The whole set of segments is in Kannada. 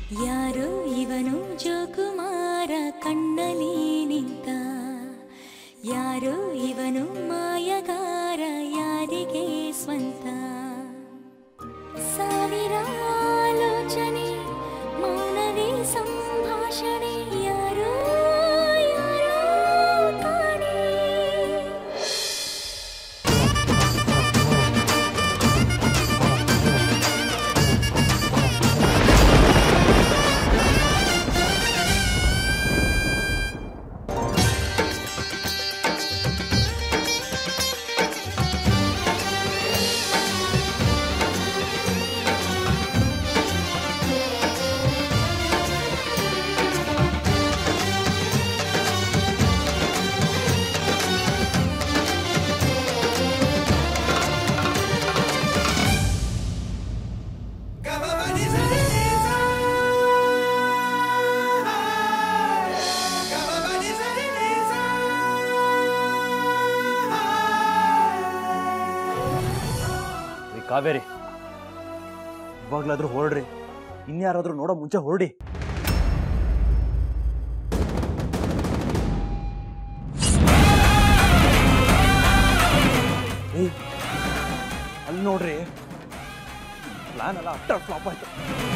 ಯಾರೋ ಇವನು ಜೋಕುಮಾರ ಕಣ್ಣಲಿ ನಿಂತ ಯಾರೋ ಇವನು ಮಾಯಗಾರ ಯಾರಿಗೆ ಸ್ವಂತ ಸಾವಿರ ಆಲೋಚನೆ ಮೌನವೇ ಸಂಭಾಷಣೆ ಯಾರೋ ಯಾರೋ ಕಾಣೆ ಈ ಕಾವೇರಿ ಇವಾಗ್ಲಾದ್ರೂ ಹೊರಡ್ರಿ ಇನ್ಯಾರಾದ್ರೂ ನೋಡೋ ಮುಂಚೆ ಹೊರಡಿ ಏಯ್ ಅಲ್ಲಿ ನೋಡ್ರಿ ಪ್ಲಾನ್ ಎಲ್ಲ ಅಟ್ಟ ಫ್ಲಾಪ್ ಆಯ್ತು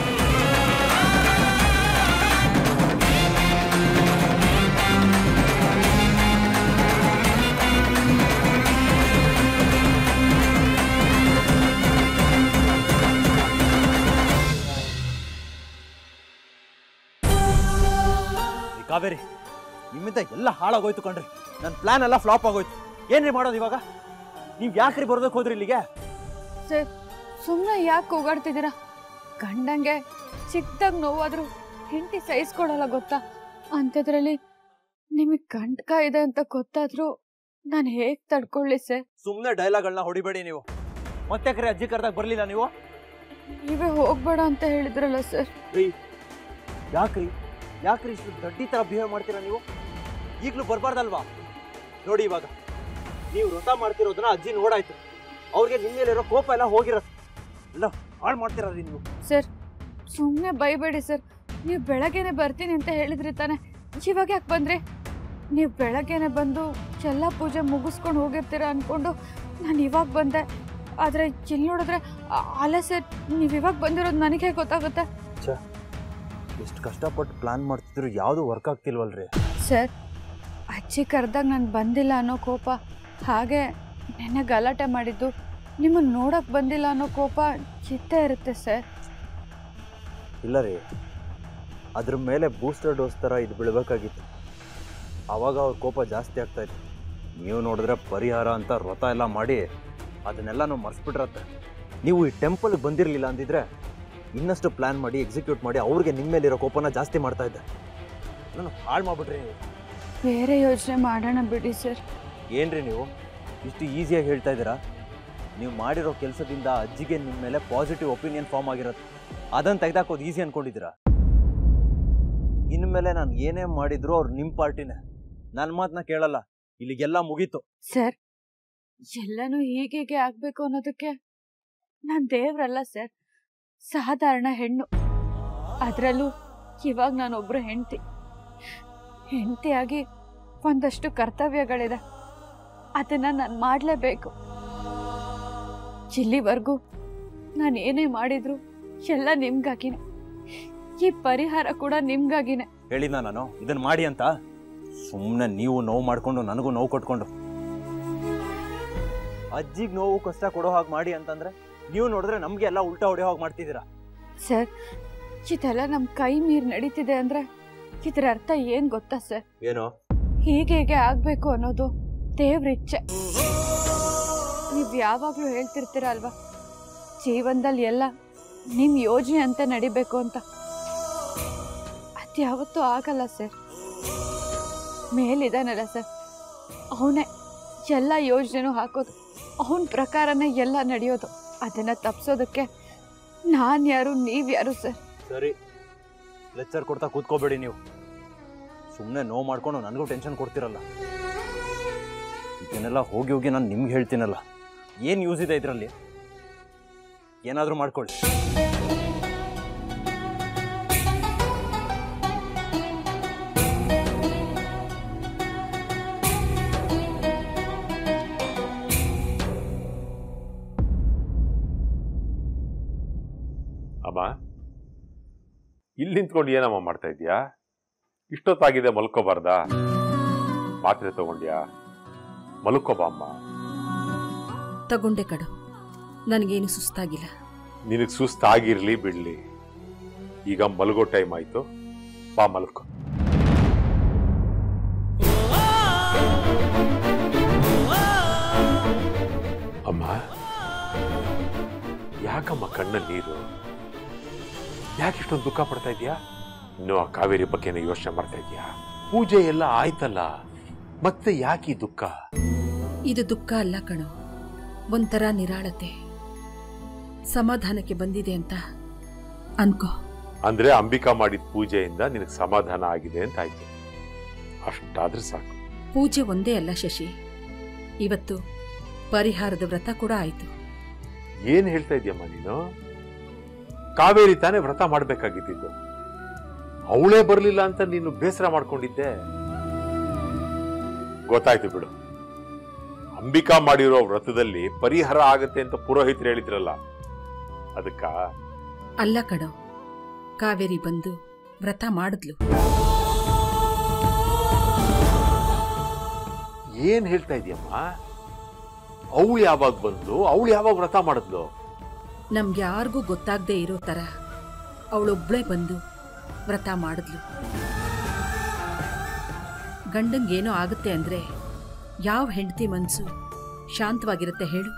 ಈ ಕಾವೇರಿ ನಿಮ್ಮಿಂದ ಎಲ್ಲ ಹಾಳಾಗೋಯ್ತು ಕಣ್ರಿ ನನ್ನ ಪ್ಲಾನ್ ಎಲ್ಲ ಫ್ಲಾಪ್ ಆಗೋಯ್ತು ಏನ್ರಿ ಮಾಡೋದು ಇವಾಗ ನೀವು ಯಾಕ್ರಿ ಬರೋದಕ್ಕೆ ಹೋದ್ರಿ ಇಲ್ಲಿಗೆ ಸರ್ ಸುಮ್ಮನೆ ಯಾಕೆ ಹೋಗಾಡ್ತಿದ್ದೀರಾ ಗಂಡಂಗೆ ಚಿಕ್ಕದಾಗ ನೋವಾದ್ರು ಹೆಂಡತಿ ಸಹಿಸ್ಕೊಡಲ್ಲ ಗೊತ್ತಾ ಅಂಥದ್ರಲ್ಲಿ ನಿಮಗೆ ಕಂಟಕ ಇದೆ ಅಂತ ಗೊತ್ತಾದ್ರೂ ನಾನು ಹೇಗೆ ತಡ್ಕೊಳ್ಳಿ ಸರ್ ಸುಮ್ಮನೆ ಡೈಲಾಗ್ಗಳನ್ನ ಹೊಡಿಬೇಡಿ ನೀವು ಮತ್ತೆ ಕರೆ ಅಜ್ಜಿ ಕರೆದಾಗ ಬರಲಿಲ್ಲ ನೀವು ನೀವೇ ಹೋಗ್ಬೇಡ ಅಂತ ಹೇಳಿದ್ರಲ್ಲ ಸರ್ ರೀ ಯಾಕ್ರಿ ಯಾಕ್ರಿ ಇಷ್ಟು ದಡ್ಡಿ ಥರ ಬಿಹೇವ್ ಮಾಡ್ತೀರಾ ನೀವು ಈಗಲೂ ಬರಬಾರ್ದಲ್ವಾ ನೋಡಿ ಇವಾಗ ನೀವು ವ್ರತ ಮಾಡ್ತಿರೋದನ್ನ ಅಜ್ಜಿ ನೋಡಾಯ್ತು ಅವ್ರಿಗೆ ನಿಮ್ಮ ಮೇಲಿರೋ ಕೋಪ ಎಲ್ಲ ಹೋಗಿರತ್ತೆ ಎಲ್ಲ ಹಾಳು ಮಾಡ್ತೀರಾ ರೀ ನೀವು ಸರ್ ಸುಮ್ಮನೆ ಬೈಬೇಡಿ ಸರ್ ನೀವು ಬೆಳಗ್ಗೆನೆ ಬರ್ತೀನಿ ಅಂತ ಹೇಳಿದ್ರಿ ತಾನೆ ಇವಾಗ ಯಾಕೆ ಬಂದ್ರಿ ನೀವು ಬೆಳಗ್ಗೆನೆ ಬಂದು ಎಲ್ಲ ಪೂಜೆ ಮುಗಿಸ್ಕೊಂಡು ಹೋಗಿರ್ತೀರ ಅಂದ್ಕೊಂಡು ನಾನು ಇವಾಗ ಬಂದೆ ಆದರೆ ಇಲ್ಲಿ ನೋಡಿದ್ರೆ ಆ- ಅಲ್ಲ ಸರ್ ನೀವು ಇವಾಗ ಬಂದಿರೋದು ನನಗೆ ಹೇಗೆ ಗೊತ್ತಾಗುತ್ತೆ ಎಷ್ಟು ಕಷ್ಟಪಟ್ಟು ಪ್ಲಾನ್ ಮಾಡ್ತಿದ್ರು ಯಾವುದು ವರ್ಕ್ ಆಗ್ತಿಲ್ವಲ್ರಿ ಸರ್ ಅಜ್ಜಿ ಕರೆದಾಗ ನಾನು ಬಂದಿಲ್ಲ ಅನ್ನೋ ಕೋಪ ಹಾಗೆ ನೆನ್ನೆ ಗಲಾಟೆ ಮಾಡಿದ್ದು ನಿಮ್ಮನ್ನು ನೋಡೋಕೆ ಬಂದಿಲ್ಲ ಅನ್ನೋ ಕೋಪ ಚಿತ್ತ ಇರುತ್ತೆ ಸರ್ ಇಲ್ಲ ರೀ ಅದ್ರ ಮೇಲೆ ಬೂಸ್ಟರ್ ಡೋಸ್ ಥರ ಇದು ಬೀಳ್ಬೇಕಾಗಿತ್ತು ಆವಾಗ ಅವ್ರ ಕೋಪ ಜಾಸ್ತಿ ಆಗ್ತಾ ಇತ್ತು ನೀವು ನೋಡಿದ್ರೆ ಪರಿಹಾರ ಅಂತ ವ್ರತ ಎಲ್ಲ ಮಾಡಿ ಅದನ್ನೆಲ್ಲ ನಾವು ಮರ್ಸ್ಬಿಟ್ರತ್ತೆ ನೀವು ಈ ಟೆಂಪಲ್ಗೆ ಬಂದಿರಲಿಲ್ಲ ಅಂದಿದ್ರೆ ಇನ್ನಷ್ಟು ಪ್ಲ್ಯಾನ್ ಮಾಡಿ ಎಕ್ಸಿಕ್ಯೂಟ್ ಮಾಡಿ ಅವ್ರಿಗೆ ನಿಮ್ಮ ಮೇಲಿರೋ ಕೋಪನ ಜಾಸ್ತಿ ಮಾಡ್ತಾ ಇದ್ದೆ ನಾನು ಹಾಳು ಮಾಡ್ಬಿಟ್ರಿ ನೀವು ಬೇರೆ ಯೋಚನೆ ಮಾಡೋಣ ಬಿಡಿ ಸರ್ ಏನ್ರಿ ನೀವು ಇಷ್ಟು ಈಸಿಯಾಗಿ ಹೇಳ್ತಾ ಇದ್ದೀರಾ ನೀವು ಮಾಡಿರೋ ಕೆಲಸದಿಂದ ಅಜ್ಜಿಗೆ ನಿಮ್ಮ ಮೇಲೆ ಪಾಸಿಟಿವ್ ಒಪಿನಿಯನ್ ಫಾರ್ಮ್ ಆಗಿರುತ್ತೆ ಅದನ್ನು ತೆಗೆದಾಕೋದು ಈಸಿ ಅನ್ಕೊಂಡಿದ್ದೀರಾ ಇನ್ಮೇಲೆ ನಾನು ಏನೇ ಮಾಡಿದ್ರು ಅವ್ರು ನಿಮ್ಮ ಪಾರ್ಟಿನೇ ನನ್ನ ಮಾತನ್ನ ಕೇಳಲ್ಲ ಇಲ್ಲಿಗೆಲ್ಲ ಮುಗೀತು ಸರ್ ಎಲ್ಲನೂ ಹೀಗೀಗೆ ಆಗ್ಬೇಕು ಅನ್ನೋದಕ್ಕೆ ನಾನು ದೇವ್ರಲ್ಲ ಸರ್ ಸಾಧಾರಣ ಹೆಣ್ಣು ಅದರಲ್ಲೂ ಇವಾಗ ನಾನೊಬ್ರು ಹೆಂಡತಿ ಹೆಂಡತಿಯಾಗಿ ಒಂದಷ್ಟು ಕರ್ತವ್ಯಗಳಿದೆ ಅದನ್ನ ನಾನು ಮಾಡಲೇಬೇಕು ಇಲ್ಲಿವರೆಗೂ ನಾನು ಏನೇ ಮಾಡಿದ್ರು ಎಲ್ಲ ನಿಮ್ಗಾಗಿನೇ ಈ ಪರಿಹಾರ ಕೂಡ ನಿಮ್ಗಾಗಿನೇ ಹೇಳಿದ್ನ ನಾನು ಇದನ್ನು ಮಾಡಿ ಅಂತ ಸುಮ್ಮನೆ ನೀವು ನೋವು ಮಾಡ್ಕೊಂಡು ನನಗೂ ನೋವು ಕೊಟ್ಕೊಂಡು ಅಜ್ಜಿಗೆ ನೋವು ಕಷ್ಟ ಕೊಡೋ ಹಾಗೆ ಮಾಡಿ ಅಂತಂದ್ರೆ ನೀವು ನೋಡಿದ್ರೆ ನಮಗೆ ಎಲ್ಲ ಉಲ್ಟಾ ಹೊಡೆಯೋ ಹಾಗೆ ಮಾಡ್ತಿದ್ದೀರಾ ಸರ್ ಇದೆಲ್ಲ ನಮ್ಮ ಕೈ ಮೀರಿ ನಡೀತಿದೆ ಅಂದ್ರೆ ಇದರ ಅರ್ಥ ಏನ್ ಗೊತ್ತಾ ಸರ್ ಏನೋ ಹೀಗೆ ಹೀಗೆ ಆಗ್ಬೇಕು ಅನ್ನೋದು ದೇವ್ರ ಇಚ್ಛೆ ನೀವ್ ಯಾವಾಗ್ಲೂ ಹೇಳ್ತಿರ್ತೀರ ಅಲ್ವಾ ಜೀವನದಲ್ಲಿ ಎಲ್ಲ ನಿಮ್ ಯೋಜನೆ ಅಂತ ನಡಿಬೇಕು ಅಂತ ಅದ್ಯಾವತ್ತೂ ಆಗಲ್ಲ ಸರ್ ಮೇಲಿದಾನಲ್ಲ ಸರ್ ಅವನೇ ಎಲ್ಲ ಯೋಜನೆನೂ ಹಾಕೋದು ಅವನ ಪ್ರಕಾರನೇ ಎಲ್ಲ ನಡೆಯೋದು ಅದನ್ನ ತಪ್ಸೋದಕ್ಕೆ ನಾನು ಯಾರು ನೀವ್ ಯಾರು ಸರ್ ಸರಿ ಲೆಕ್ಚರ್ ಕೊಡ್ತಾ ಕೂತ್ಕೋಬೇಡಿ ನೀವು ಸುಮ್ಮನೆ ನೋವು ಮಾಡ್ಕೊಂಡು ನನಗೂ ಟೆನ್ಷನ್ ಕೊಡ್ತಿರಲ್ಲ ಇದನ್ನೆಲ್ಲ ಹೋಗಿ ಹೋಗಿ ನಾನು ನಿಮ್ಗೆ ಹೇಳ್ತೀನಲ್ಲ ಏನು ಯೂಸ್ ಇದೆ ಇದರಲ್ಲಿ ಏನಾದರೂ ಮಾಡ್ಕೊಳ್ಳಿ ಅಮ್ಮ ಇಲ್ಲಿ ನಿಂತ್ಕೊಂಡು ಏನಮ್ಮ ಮಾಡ್ತಾ ಇದೀಯಾ ಇಷ್ಟೊತ್ತಾಗಿದೆ ಮಲ್ಕೋಬಾರ್ದಾ ಮಾತ್ರೆ ತಗೊಂಡ್ಯಾ ಮಲ್ಕೋಬಾ ಅಮ್ಮ ತಗೊಂಡೆ ಕಡು ನನಗೇನು ಸುಸ್ತಾಗಿಲ್ಲ ನಿನಗೆ ಸುಸ್ತಾಗಿರ್ಲಿ ಬಿಡ್ಲಿ ಈಗ ಮಲಗೋ ಟೈಮ್ ಆಯ್ತು ಬಾ ಮಲ್ಕೋ ಅಮ್ಮ ಯಾಕಮ್ಮ ಕಣ್ಣಲ್ಲಿ ನೀರು ಯಾಕೆ ಇಷ್ಟೊಂದು ದುಃಖ ಪಡ್ತಾ ಇದೀಯಾ ಇನ್ನು ಆ ಕಾವೇರಿ ಬಗ್ಗೆನೇ ಯೋಚನೆ ಮಾಡ್ತಾ ಇದೀಯಾ ಪೂಜೆ ಎಲ್ಲ ಆಯ್ತಲ್ಲ ಮತ್ತೆ ಯಾಕೆ ಈ ದುಃಖ ಇದು ದುಃಖ ಅಲ್ಲ ಕಣೋ ಒಂಥರ ನಿರಾಳತೆ ಸಮಾಧಾನಕ್ಕೆ ಬಂದಿದೆ ಅಂತ ಅನ್ಕೋ ಅಂದ್ರೆ ಅಂಬಿಕಾ ಮಾಡಿದ ಪೂಜೆಯಿಂದ ನಿನಗೆ ಸಮಾಧಾನ ಆಗಿದೆ ಅಂತ ಆಯ್ತು ಅಷ್ಟಾದ್ರೆ ಸಾಕು ಪೂಜೆ ಒಂದೇ ಅಲ್ಲ ಶಶಿ ಇವತ್ತು ಪರಿಹಾರದ ವ್ರತ ಕೂಡ ಆಯ್ತು ಏನ್ ಹೇಳ್ತಾ ಇದೀಯಮ್ಮ ನೀನು ಕಾವೇರಿ ತಾನೇ ವ್ರತ ಮಾಡ್ಬೇಕಾಗಿದ್ದು ಅವಳೇ ಬರ್ಲಿಲ್ಲ ಅಂತ ನೀನು ಬೇಸರ ಮಾಡ್ಕೊಂಡಿದ್ದೆ ಗೊತ್ತಾಯ್ತು ಬಿಡು ಅಂಬಿಕಾ ಮಾಡಿರೋ ವ್ರತದಲ್ಲಿ ಪರಿಹಾರ ಆಗತ್ತೆ ಅಂತ ಪುರೋಹಿತರು ಹೇಳಿದ್ರಲ್ಲ ಅದಕ್ಕ ಅಲ್ಲ ಕಣೋ ಕಾವೇರಿ ಬಂದು ವ್ರತ ಮಾಡಿದ್ಲು ಏನ್ ಹೇಳ್ತಾ ಇದೀಯಮ್ಮ ಅವಳು ಯಾವಾಗ ಬಂದ್ಲು ಅವಳು ಯಾವಾಗ ವ್ರತ ಮಾಡಿದ್ಲು ನಮ್ಗೆ ಯಾರಿಗೂ ಗೊತ್ತಾಗದೆ ಇರೋ ಥರ ಅವಳೊಬ್ಳೇ ಬಂದು ವ್ರತ ಮಾಡಿದ್ಲು ಗಂಡಂಗೇನೋ ಆಗುತ್ತೆ ಅಂದ್ರೆ ಯಾವ ಹೆಂಡತಿ ಮನಸ್ಸು ಶಾಂತವಾಗಿರುತ್ತೆ ಹೇಳು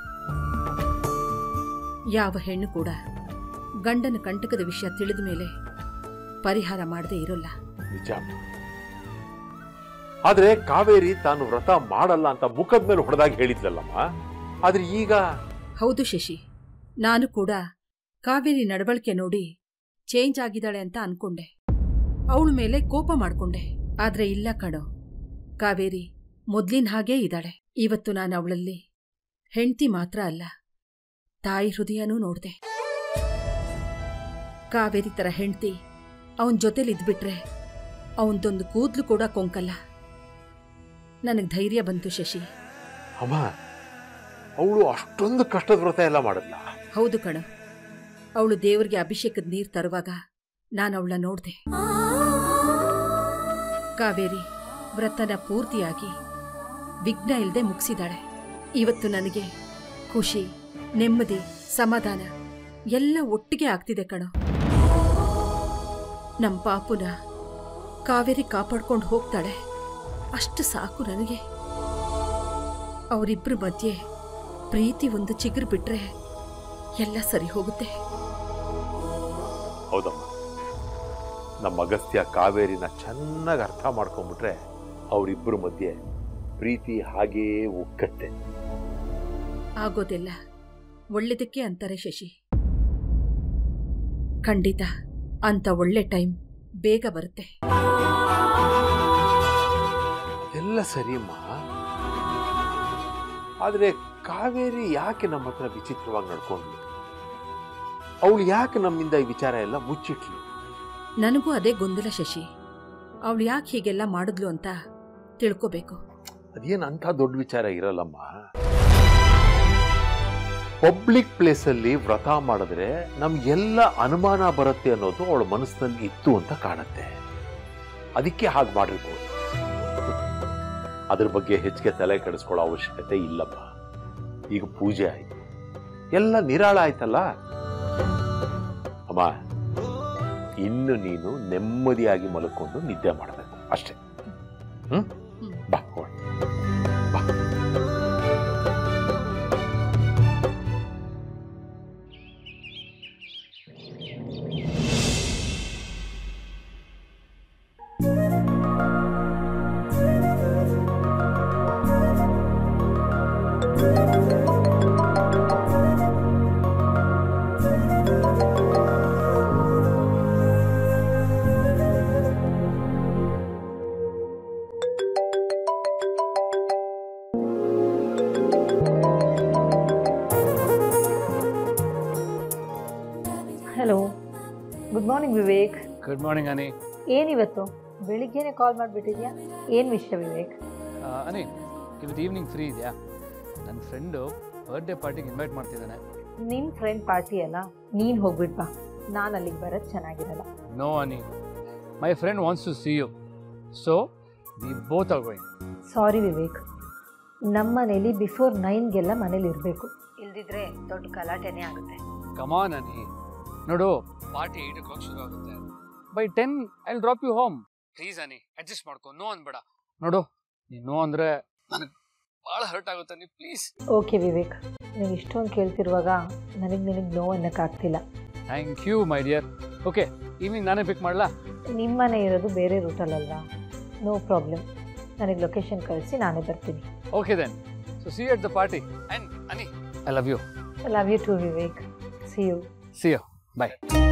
ಯಾವ ಹೆಣ್ಣು ಕೂಡ ಗಂಡನ ಕಂಟಕದ ವಿಷಯ ತಿಳಿದ ಮೇಲೆ ಪರಿಹಾರ ಮಾಡದೇ ಇರೋಲ್ಲ ನಿಜ ಆದ್ರೆ ಕಾವೇರಿ ತಾನು ವ್ರತ ಮಾಡಲ್ಲ ಅಂತ ಮುಖದ ಮೇಲೆ ಹೊಡೆದಾಗ ಹೇಳಿದ್ಲಲ್ಲಮ್ಮ ಆದ್ರೆ ಈಗ ಹೌದು ಶಶಿ ನಾನು ಕೂಡ ಕಾವೇರಿ ನಡವಳಿಕೆ ನೋಡಿ ಚೇಂಜ್ ಆಗಿದ್ದಾಳೆ ಅಂತ ಅನ್ಕೊಂಡೆ ಅವಳ ಮೇಲೆ ಕೋಪ ಮಾಡ್ಕೊಂಡೆ ಆದ್ರೆ ಇಲ್ಲ ಕಣೋ ಕಾವೇರಿ ಮೊದ್ಲಿನ ಹಾಗೇ ಇದ್ದಾಳೆ ಇವತ್ತು ನಾನು ಅವಳಲ್ಲಿ ಹೆಂಡ್ತಿ ಮಾತ್ರ ಅಲ್ಲ ತಾಯಿ ಹೃದಯನೂ ನೋಡ್ದೆ ಕಾವೇರಿ ತರ ಹೆಂಡ್ತಿ ಅವನ್ ಜೊತೆಲಿದ್ಬಿಟ್ರೆ ಅವನ್ದೊಂದು ಕೂದ್ಲು ಕೂಡ ಕೊಂಕಲ್ಲ ನನಗ್ ಧೈರ್ಯ ಬಂತು ಶಶಿ ಅಮ್ಮ ಅವಳು ಅಷ್ಟೊಂದು ಕಷ್ಟದ ವ್ರತ ಎಲ್ಲ ಮಾಡಲ್ಲ ಹೌದು ಕಣ ಅವಳು ದೇವರಿಗೆ ಅಭಿಷೇಕದ ನೀರು ತರುವಾಗ ನಾನು ಅವಳ ನೋಡ್ದೆ ಕಾವೇರಿ ವ್ರತನ ಪೂರ್ತಿಯಾಗಿ ವಿಘ್ನ ಇಲ್ಲದೆ ಮುಗಿಸಿದಾಳೆ ಇವತ್ತು ನನಗೆ ಖುಷಿ ನೆಮ್ಮದಿ ಸಮಾಧಾನ ಎಲ್ಲ ಒಟ್ಟಿಗೆ ಆಗ್ತಿದೆ ಕಣೋ ನಮ್ಮ ಪಾಪುನ ಕಾವೇರಿ ಕಾಪಾಡ್ಕೊಂಡು ಹೋಗ್ತಾಳೆ ಅಷ್ಟು ಸಾಕು ನನಗೆ ಅವರಿಬ್ಬರ ಮಧ್ಯೆ ಪ್ರೀತಿ ಒಂದು ಚಿಗುರು ಬಿಟ್ರೆ ಎಲ್ಲ ಸರಿ ಹೋಗುತ್ತೆ ಹೌದಮ್ಮ ನಮ್ಮ ಅಗಸ್ತ್ಯ ಕಾವೇರಿನ ಚೆನ್ನಾಗಿ ಅರ್ಥ ಮಾಡ್ಕೊಂಡ್ಬಿಟ್ರೆ ಅವರಿಬ್ಬರ ಮಧ್ಯೆ ಪ್ರೀತಿ ಹಾಗೇ ಉಕ್ಕತ್ತೆ ಆಗೋದೆಲ್ಲ ಒಳ್ಳೆದಕ್ಕೆ ಅಂತಾರೆ ಶಶಿ ಖಂಡಿತ ಅಂತ ಒಳ್ಳೆ ಟೈಮ್ ಬೇಗ ಬರುತ್ತೆ ಎಲ್ಲ ಸರಿಯಮ್ಮ ಆದ್ರೆ ಕಾವೇರಿ ಯಾಕೆ ನಮ್ಮ ಹತ್ರ ವಿಚಿತ್ರವಾಗಿ ನಡ್ಕೊಂಡ್ಲು ಅವಳು ಯಾಕೆ ನಮ್ಮಿಂದ ಈ ವಿಚಾರ ಎಲ್ಲ ಮುಚ್ಚಿಟ್ಲು ನನಗೂ ಅದೇ ಗೊಂದಲ ಶಶಿ ಅವಳು ಯಾಕೆ ಹೀಗೆಲ್ಲ ಮಾಡಿದ್ಲು ಅಂತ ತಿಳ್ಕೋಬೇಕು ಅದೇನು ಅಂಥ ದೊಡ್ಡ ವಿಚಾರ ಇರಲ್ಲಮ್ಮ ಪಬ್ಲಿಕ್ ಪ್ಲೇಸಲ್ಲಿ ವ್ರತ ಮಾಡಿದ್ರೆ ನಮ್ಗೆಲ್ಲ ಅನುಮಾನ ಬರುತ್ತೆ ಅನ್ನೋದು ಅವಳ ಮನಸ್ಸಿನಲ್ಲಿ ಇತ್ತು ಅಂತ ಕಾಣುತ್ತೆ ಅದಕ್ಕೆ ಹಾಗೆ ಮಾಡಿರ್ಬೋದು ಅದ್ರ ಬಗ್ಗೆ ಹೆಚ್ಚಿಗೆ ತಲೆ ಕೆಡಿಸ್ಕೊಳ್ಳೋ ಅವಶ್ಯಕತೆ ಇಲ್ಲಪ್ಪ ಈಗ ಪೂಜೆ ಆಯ್ತು ಎಲ್ಲ ನಿರಾಳ ಆಯ್ತಲ್ಲ ಅಮ್ಮ ಇನ್ನು ನೀನು ನೆಮ್ಮದಿಯಾಗಿ ಮಲ್ಕೊಂಡು ನಿದ್ದೆ ಮಾಡಬೇಕು ಅಷ್ಟೇ ಹ್ಮ್ ಬಾ ಹೋಗೋಣ ಬಾ hello good morning Vivek good morning Ani ಏನಿವತ್ತು ಬೆಳಿಗ್ಗೆನೆ ಕಾಲ್ ಮಾಡಿಬಿಟ್ಟಿದ್ಯಾ ಏನು ವಿಷಯ ವಿವೇಕ್ ಆ, ಅನಿ ಇವತ್ತು ಈವ್ನಿಂಗ್ ಫ್ರೀ ಇದೆಯಾ ನನ್ನ ಫ್ರೆಂಡು ಬರ್ಡೇ ಪಾರ್ಟಿಗೆ ಇನ್ವೈಟ್ ಮಾಡ್ತಿದ್ದಾನೆ ನಿನ್ನ ಫ್ರೆಂಡ್ ಪಾರ್ಟಿ ಅಲ್ಲ ನೀನು ಹೋಗ್ಬಿಟ್ ಬಾ ನಾನು ಅಲ್ಲಿಗೆ ಬರೋದು ಚೆನ್ನಾಗಿರಲ್ಲ No, Ani. My friend wants to see you. So, we both are going. ಸಾರಿ ವಿವೇಕ್ ನಮ್ಮ ಮನೇಲಿ ಬಿಫೋರ್ ನೈನ್ಗೆಲ್ಲ ಮನೇಲಿ ಇರಬೇಕು ಇಲ್ದಿದ್ರೆ ದೊಡ್ಡ ಗಲಾಟೆನೇ ಆಗುತ್ತೆ Come on, Ani. ನೋಡು ಪಾರ್ಟಿ ಏಯ್ಟ್ ಓ ಕ್ಲಾಕ್ ಶುರು ಆಗುತ್ತೆ by ten I drop you home please Ani adjust ಮಾಡ್ಕೊ ನೋ ಅನ್ಬೇಡ ನೋಡು ನೀನು ನೋ ಅಂದರೆ ನನಗೆ ಭಾಳ ಹರ್ಟ್ ಆಗುತ್ತೆ ನೀ ಪ್ಲೀಸ್ ಓಕೆ ವಿವೇಕ್ ನೀವು ಇಷ್ಟೊಂದು ಕೇಳ್ತಿರುವಾಗ ನನಗೆ ನಿನಗೆ ನೋವು ಅನ್ನೋಕ್ಕಾಗ್ತಿಲ್ಲ thank you my dear okay evening ನಾನೇ ಪಿಕ್ ಮಾಡಲಾ ನಿಮ್ಮ ಮನೆ ಇರೋದು ಬೇರೆ ರೂಟಲ್ಲಲ್ವಾ ನೋ ಪ್ರಾಬ್ಲಮ್ ನನಗೆ ಲೊಕೇಶನ್ ಕಳಿಸಿ ನಾನೇ ಬರ್ತೀನಿ okay then so see at the party and Ani I love you love you too Vivek see you see you bye